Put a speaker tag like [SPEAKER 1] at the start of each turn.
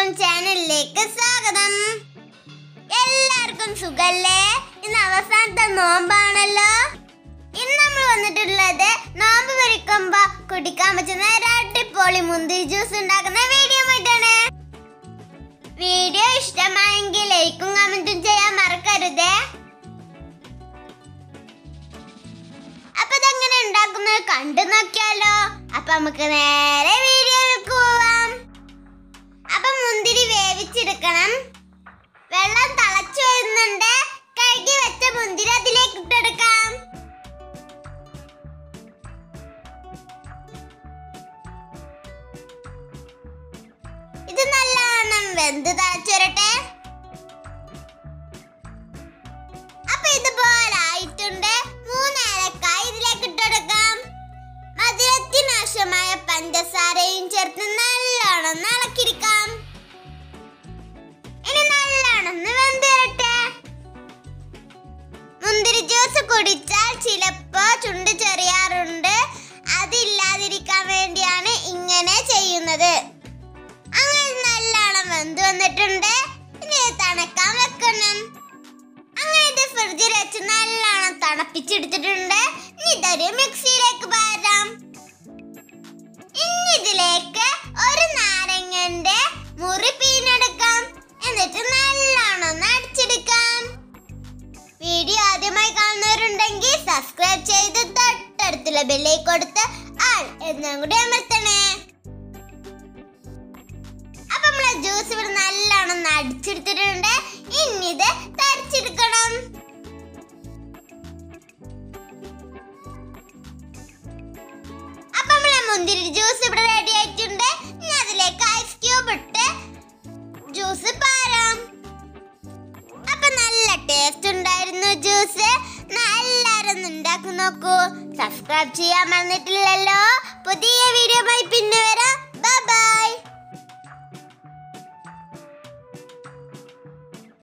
[SPEAKER 1] എല്ലാവർക്കും ചാനലിലേക്ക് സ്വാഗതം എല്ലാവർക്കും സുഖല്ലേ ഇന്ന് അവസാനത്തെ നോമ്പാണല്ലോ ഇന്ന് നമ്മൾ വന്നിട്ടുള്ളത് നോമ്പ് വരിക്കുമ്പോ കുടിക്കാൻ പറ്റുന്ന ഒരു അടിപൊളി മുന്തിരി ജ്യൂസ് ഉണ്ടാക്കുന്ന വീഡിയോ ആയിട്ടാണ് വീഡിയോ ഇഷ്ടമായെങ്കിൽ ലൈക്കും കമന്റും ചെയ്യാൻ മറക്കരുതേ അപ്പൊ ഇതെങ്ങനെ ഉണ്ടാക്കുന്നത് കണ്ടു നോക്കിയാലോ അപ്പൊ നമുക്ക് നേരെ വീഡിയോയിലേക്ക് പോവാം അപ്പൊ മുന്തിരി വേവിച്ചെടുക്കണം വെള്ളം തിളച്ചു വരുന്നുണ്ട് കഴുകി വെച്ച മുന്തിരി അതിലേക്ക് ഇട്ടെടുക്കാം ഇത് നല്ലവണ്ണം വെന്ത് തിളച്ചു വരട്ടെ അപ്പൊ ഇതുപോലെ ആയിട്ടുണ്ട് മൂന്ന് ഏലക്കായ ഇതിലേക്ക് ഇട്ടെടുക്കാം മധുരത്തിനാവശ്യമായ പഞ്ചസാരയും ചേർത്ത് നല്ലോണം ഇളക്കിരിക്കാം ഇനി നല്ലോണം ഒന്ന് വെന്ത് വരട്ടെ മുന്തിരി ജ്യൂസ് കുടിച്ചാൽ ചിലപ്പോ ചുണ്ട് ചെറിയാറുണ്ട് അതില്ലാതിരിക്കാൻ വേണ്ടിയാണ് ഇങ്ങനെ ചെയ്യുന്നത് അങ്ങനെ നല്ലോണം വെന്ത് വന്നിട്ടുണ്ട് ഇനി ഇത് തണുക്കാൻ വെക്കണം അങ്ങനെ ഇത് ഫ്രിഡ്ജിൽ വെച്ച് നല്ലോണം തണുപ്പിച്ചെടുത്തിട്ടുണ്ട് ഇനി ഇതൊരു മിക്സിയിലേക്ക് പാരാം ഇനി ഇതിലേക്ക് ഒരു നാരങ്ങന്റെ മുറി പീഞ്ഞെടുക്കാം എന്നിട്ട് നല്ലോണം ഒന്ന് അടിച്ചെടുക്കാം വീഡിയോ ആദ്യമായി കാണുന്നവരുണ്ടെങ്കിൽ സബ്സ്ക്രൈബ് ചെയ്ത് തൊട്ടടുത്തുള്ള ബെല്ലേക്ക് കൊടുത്ത് ആൾ എന്നും കൂടി അമർത്തണേ അപ്പൊ നമ്മളെ ജ്യൂസ് ഇവിടെ നല്ലോണം ഒന്ന് അടിച്ചെടുത്തിട്ടുണ്ട് ഇനി ഇത് തരിച്ചെടുക്കണം അപ്പൊ നമ്മളെ മുന്തിരി ജ്യൂസ് ഇവിടെ റെഡി ആയിട്ടുണ്ട് ഇനി അതിലേക്ക് ഐസ് ക്യൂബ് ഇട്ട് ജ്യൂസ് പാരാം അപ്പൊ നല്ല ടേസ്റ്റ് ഉണ്ടായിരുന്നു ജ്യൂസ് എല്ലാരും ഒന്ന് ഉണ്ടാക്കി നോക്കൂ സബ്സ്ക്രൈബ് ചെയ്യാൻ മറന്നിട്ടില്ലല്ലോ പുതിയ വീഡിയോ പിന്നെ വരാം